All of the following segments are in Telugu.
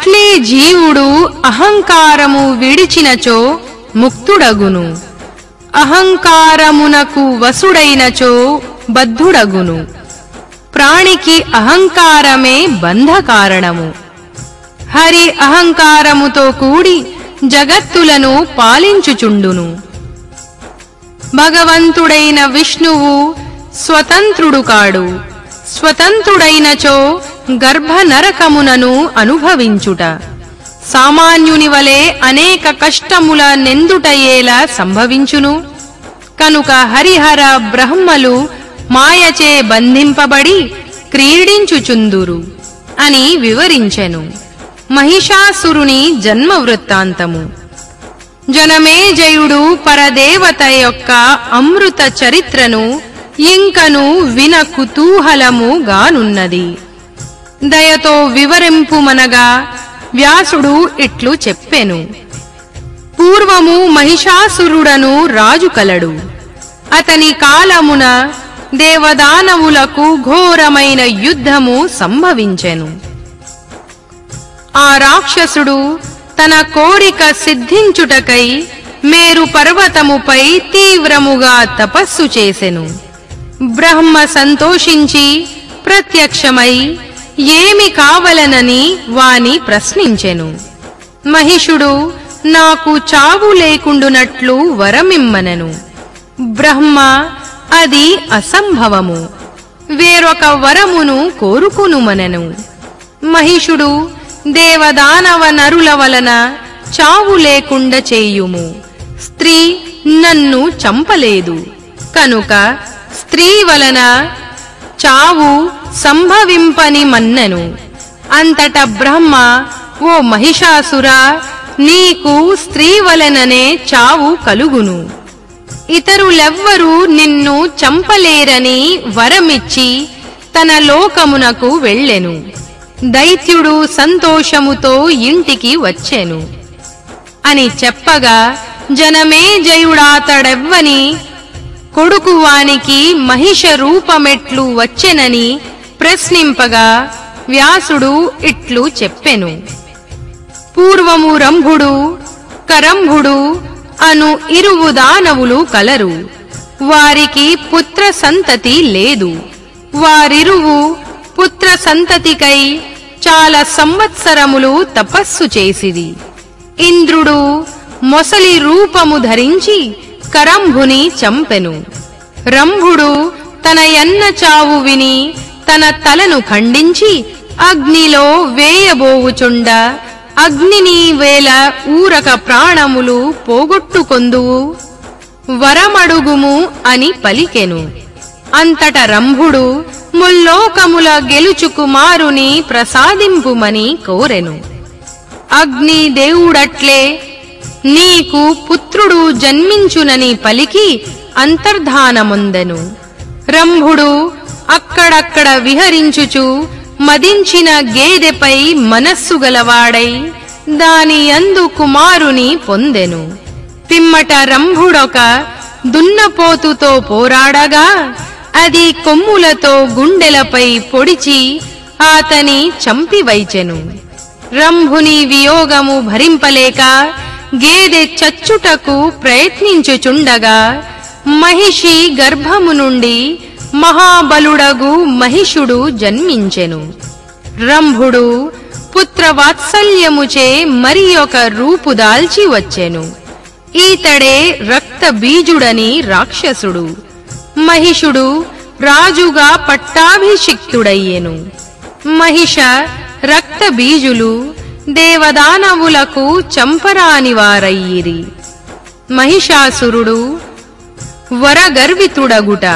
అట్లే జీవుడు అహంకారము విడిచినచో ముక్తుడగును అహంకారమునకు వసుడైనచో బద్ధుడగును ప్రాణికి అహంకారమే బంధకారణము హరి అహంకారముతో కూడి జగత్తులను పాలించుచుండును భగవంతుడైన విష్ణువు స్వతంత్రుడు కాడు స్వతంత్రుడైనచో గర్భ నరకమునను అనుభవించుట సామాన్యుని వలె అనేక కష్టముల నెందుటయేలా సంభవించును కనుక హరిహర బ్రహ్మలు మాయచే బంధింపబడి క్రీడించుచుందురు అని వివరించెను మహిషాసురుని జన్మ వృత్తాంతము జనమేజయుడు పరదేవత యొక్క అమృత చరిత్రను ఇంకను విన కుతూహలము గానున్నది దయతో వివరింపుమనగా వ్యాసుడు ఇట్లు చెప్పెను పూర్వము మహిషాసురుడను రాజు కలడు అతని కాలమున దేవదానవులకు ఘోరమైన యుద్ధము సంభవించెను ఆ రాక్షసుడు తన కోరిక సిద్ధించుటకై మేరు పర్వతముపై తీవ్రముగా తపస్సు చేసెను బ్రహ్మ సంతోషించి ప్రత్యక్షమై ఏమి కావలనని వాని ప్రశ్నించెను మహిషుడు నాకు చావు లేకుండునట్లు వరమిమ్మనెను బ్రహ్మ అది అసంభవము వేరొక వరమును కోరుకునుమనెను మహిషుడు దేవదానవ నరుల వలన చావు లేకుండా చేయుము స్త్రీ నన్ను చంపలేదు కనుక స్త్రీ వలన చావు సంభవింపని మన్నెను అంతట బ్రహ్మ ఓ మహిషాసురా నీకు స్త్రీ వలననే చావు కలుగును ఇతరులెవ్వరూ నిన్ను చంపలేరని వరమిచ్చి తన లోకమునకు వెళ్ళెను దైత్యుడు సంతోషముతో ఇంటికి వచ్చెను అని చెప్పగా జనమే జయుడాతడెవ్వని కొడుకు వానికి మహిష రూపమెట్లు వచ్చెనని ప్రశ్నింపగా వ్యాసుడు ఇట్లు చెప్పెను పూర్వము రంభుడు కరంభుడు అను ఇరువు దానవులు కలరు వారికి పుత్ర సంతతి లేదు వారిరువు పుత్ర సంతతికై చాలా సంవత్సరములు తపస్సు చేసిరి ఇంద్రుడు మొసలి రూపము ధరించి కరంభుని చంపెను రంభుడు తన యన్న చావు విని తన తలను ఖండించి అగ్నిలో వేయబోవుచుండ అగ్నిని వేల ఊరక ప్రాణములు పోగొట్టుకొందువు వరమడుగుము అని పలికెను అంతట రంభుడు ముల్లోకముల గెలుచు కుమారుని ప్రసాదింపుమని కోరెను అగ్ని దేవుడట్లే నీకు పుత్రుడు జన్మించునని పలికి అంతర్ధానముందెను రంభుడు అక్కడక్కడ విహరించుచు మదించిన గేదెపై మనస్సు గలవాడై దాని యందు కుమారుని పొందెను పిమ్మట రంభుడొక దున్నపోతుతో పోరాడగా అది కొమ్ములతో గుండెలపై పొడిచి అతని చంపివైచెను రంభుని వియోగము భరింపలేక గేదె చచ్చుటకు ప్రయత్నించుచుండగా మహిషి గర్భము నుండి మహాబలుడగు మహిషుడు జన్మించెను రంభుడు పుత్రవాత్సల్యముచే మరి ఒక రూపు దాల్చి వచ్చెను ఈతడే రక్త బీజుడని రాక్షసుడు మహిషుడు రాజుగా పట్టాభిషిక్తుడయ్యెను మహిష రక్త బీజులు దేవదానవులకు చంపరాని వారయ్యిరి మహిషాసురుడు వరగర్వితుడగుట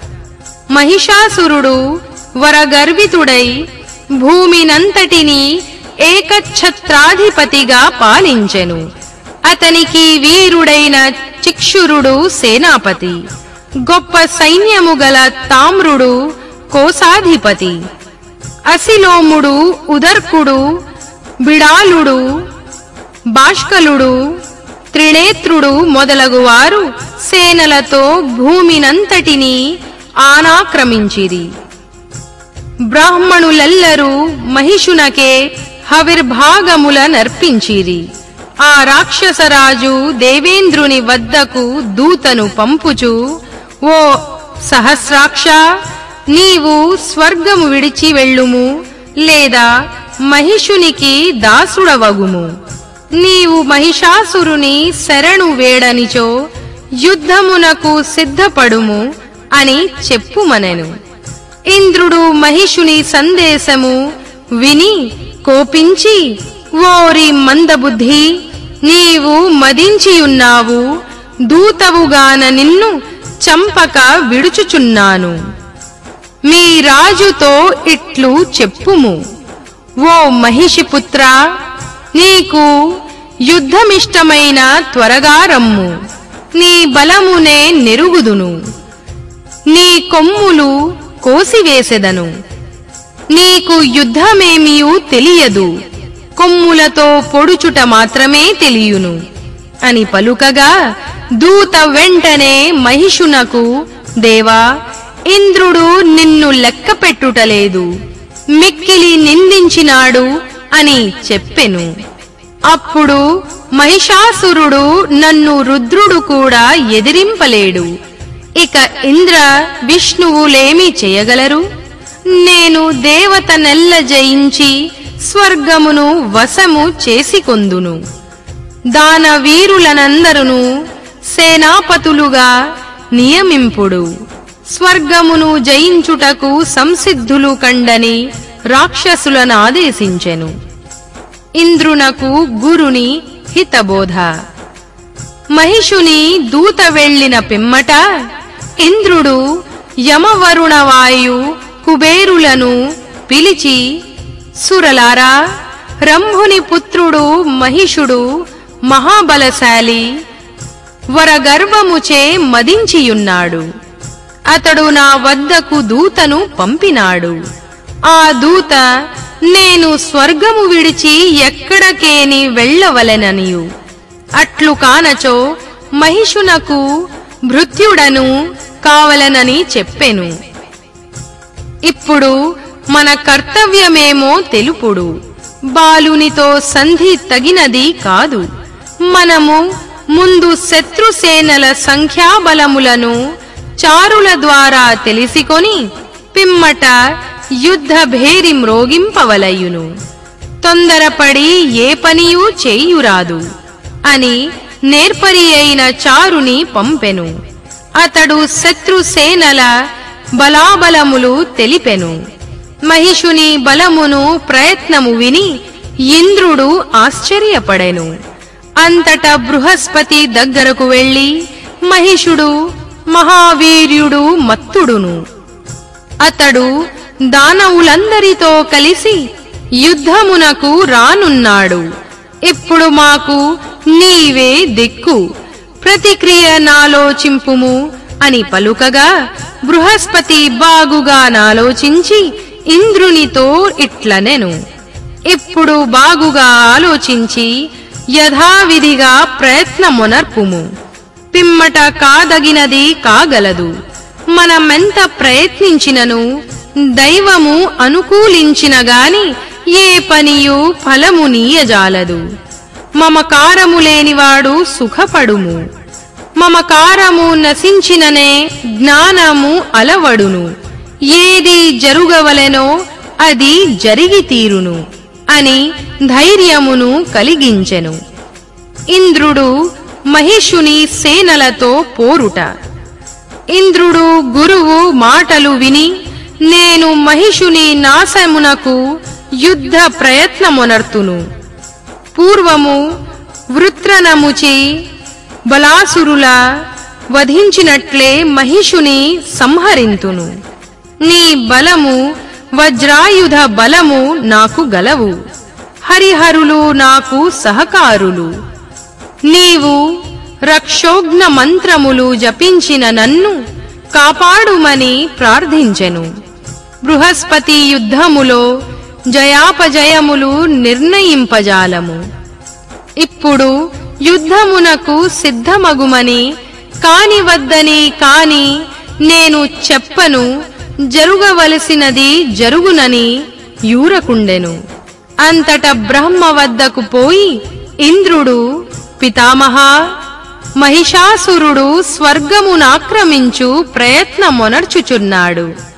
మహిషాసురుడు వరగర్వితుడై భూమినంతటిని ఏకఛత్రాధిపతిగా పాలించెను అతనికి వీరుడైన చిక్షురుడు సేనాపతి గొప్ప సైన్యము గల తామ్రుడు కోసాధిపతి అసిలోముడు ఉదర్కుడు బిడాలుడు బాష్కలుడు త్రినేత్రుడు మొదలగువారు సేనలతో భూమినంతటిని ఆనాక్రమించిరి బ్రాహ్మణులెల్లరూ మహిషునకే హవిర్భాగముల నర్పించిరి ఆ రాక్షసరాజు దేవేంద్రుని వద్దకు దూతను పంపుచు ఓ సహస్రాక్ష నీవు స్వర్గము విడిచి వెళ్ళుము లేదా మహిషునికి దాసుడవగుము నీవు మహిషాసురుని శరణు వేడనిచో యుద్ధమునకు సిద్ధపడుము అని చెప్పుమనెను ఇంద్రుడు మహిషుని సందేశము విని కోపించి ఓరి మందబుద్ధి నీవు మదించియున్నావు దూతవుగాన నిన్ను చంపక విడుచుచున్నాను మీ రాజుతో ఇట్లు చెప్పుము ఓ మహిషిపుత్ర నీకు యుద్ధమిష్టమైన త్వరగా రమ్ము నీ బలమునే నెరుగుదును నీ కొమ్ములు కోసివేసెదను నీకు యుద్ధమేమియూ తెలియదు కొమ్ములతో పొడుచుట మాత్రమే తెలియును అని పలుకగా దూత వెంటనే మహిషునకు దేవా ఇంద్రుడు నిన్ను లెక్క పెట్టుటలేదు మిక్కిలి నిందించినాడు అని చెప్పెను అప్పుడు మహిషాసురుడు నన్ను రుద్రుడు కూడా ఎదిరింపలేడు ఇక ఇంద్ర విష్ణువులేమి చేయగలరు నేను దేవతనెల్ల జయించి స్వర్గమును వశము చేసికొందును దాన వీరులనందరును సేనాపతులుగా నియమింపుడు స్వర్గమును జయించుటకు సంసిద్ధులు కండని రాక్షసులను ఆదేశించెను ఇంద్రునకు గురుని హితబోధ మహిషుని దూత వెళ్ళిన పిమ్మట ఇంద్రుడు యమవరుణవాయు కుబేరులను పిలిచి సురలారా రంభుని పుత్రుడు మహిషుడు మహాబలశాలి వరగర్వముచే మదించియున్నాడు అతడు నా వద్దకు దూతను పంపినాడు ఆ దూత నేను స్వర్గము విడిచి ఎక్కడకేని వెళ్ళవలెననియు అట్లు కానచో మహిషునకు భృత్యుడను కావలనని చెప్పెను ఇప్పుడు మన కర్తవ్యమేమో తెలుపుడు బాలునితో సంధి తగినది కాదు మనము ముందు శత్రుసేనల సంఖ్యాబలములను చారుల ద్వారా తెలిసికొని పిమ్మట యుద్ధ భేరి మ్రోగింపవలయును తొందరపడి ఏ పనియూ చేయురాదు అని నేర్పరి అయిన చారుని పంపెను అతడు శత్రుసేనల బలాబలములు తెలిపెను మహిషుని బలమును ప్రయత్నము విని ఇంద్రుడు ఆశ్చర్యపడెను అంతట బృహస్పతి దగ్గరకు వెళ్ళి మహిషుడు మహావీర్యుడు మత్తుడును అతడు దానవులందరితో కలిసి యుద్ధమునకు రానున్నాడు ఇప్పుడు మాకు నీవే దిక్కు ప్రతిక్రియ నాలోచింపుము అని పలుకగా బృహస్పతి బాగుగా నాలోచించి ఇంద్రునితో ఇట్లనెను ఇప్పుడు బాగుగా ఆలోచించి యథావిధిగా ప్రయత్నమునర్పుము పిమ్మట కాదగినది కాగలదు మనమెంత ప్రయత్నించినను దైవము అనుకూలించిన గాని ఏ పనియు ఫలము నీయజాలదు మమకారము లేనివాడు సుఖపడుము మమకారము నశించిననే జ్ఞానము అలవడును ఏది జరుగవలెనో అది జరిగి తీరును అని ధైర్యమును కలిగించెను ఇంద్రుడు మహిషుని సేనలతో పోరుట ఇంద్రుడు గురువు మాటలు విని నేను మహిషుని నాశమునకు యుద్ధ ప్రయత్నమునర్తును పూర్వము వృత్రనముచి బలాసురుల వధించినట్లే మహిషుని సంహరింతును నీ బలము వజ్రాయుధ బలము నాకు గలవు హరిహరులు నాకు సహకారులు నీవు రక్షోఘ్న మంత్రములు జపించిన నన్ను కాపాడుమని ప్రార్థించెను బృహస్పతి యుద్ధములో జయాపజయములు నిర్ణయింపజాలము ఇప్పుడు యుద్ధమునకు సిద్ధమగుమని కాని వద్దని కాని నేను చెప్పను జరుగవలసినది జరుగునని యూరకుండెను అంతట బ్రహ్మ వద్దకు పోయి ఇంద్రుడు పితామహ మహిషాసురుడు స్వర్గమునాక్రమించు ప్రయత్నమొనర్చుచున్నాడు